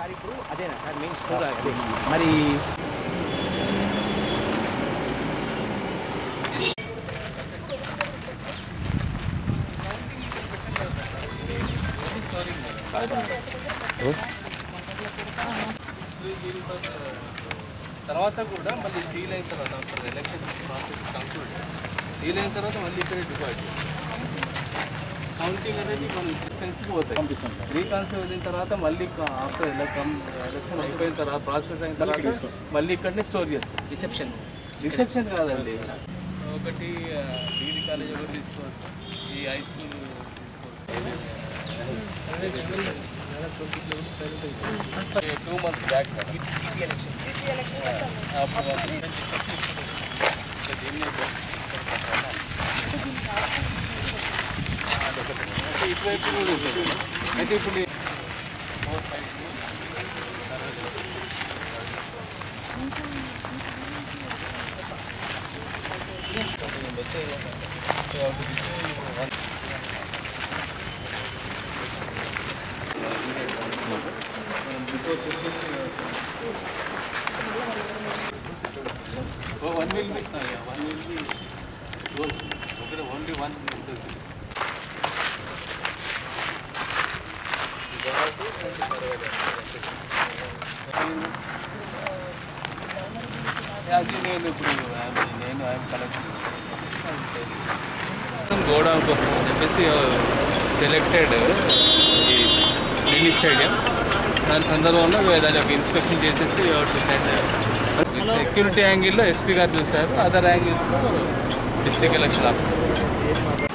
Sir ఇప్పుడు అదేనా sir main store అదే మరి తర్వాత కూడా మళ్ళీ సీల్ అయిన తర్వాత after election process conclude seal అయిన తర్వాత మళ్ళీ ఇక్కడే డిపాజిట్ కౌంటింగ్ అనేది మనం సిస్టమ్స్కి పోతాయి పంపిస్తాం సార్ రీకాన్సిల్ అయిన తర్వాత మళ్ళీ ఆఫ్టర్ ఎలక్షన్ అయిపోయిన తర్వాత ప్రాసెస్ అయిన తర్వాత మళ్ళీ ఇక్కడనే స్టోర్ చేస్తాం రిసెప్షన్ రిసెప్షన్ కాదండి ఒకటి డిగ్రీ కాలేజ్ ఒకటి తీసుకోవచ్చు ఈ హై స్కూల్ తీసుకోవచ్చు టూ మంత్స్ బ్యాక్ ఇటువైపు కూడా ఉంటుంది. అయితే ఇప్పుడు ఈ- four five one wheel one wheel ఒకటి ఓన్లీ వన్ అది నేను ఇప్పుడు I'm- నేను ఐఎమ్ కలెక్షన్ గోడౌన్ కోసం అని చెప్పేసి సెలెక్టెడ్ ఈ మినీ స్టేడియం దాని సందర్భంలో దాని యొక్క ఇన్స్పెక్షన్ చేసేసి డిసైడ్ సెక్యూరిటీ యాంగిల్లో ఎస్పీ గారు చూశారు అదర్ యాంగిల్స్లో డిస్ట్రిక్ట్ ఎలక్షన్ ఆఫీసర్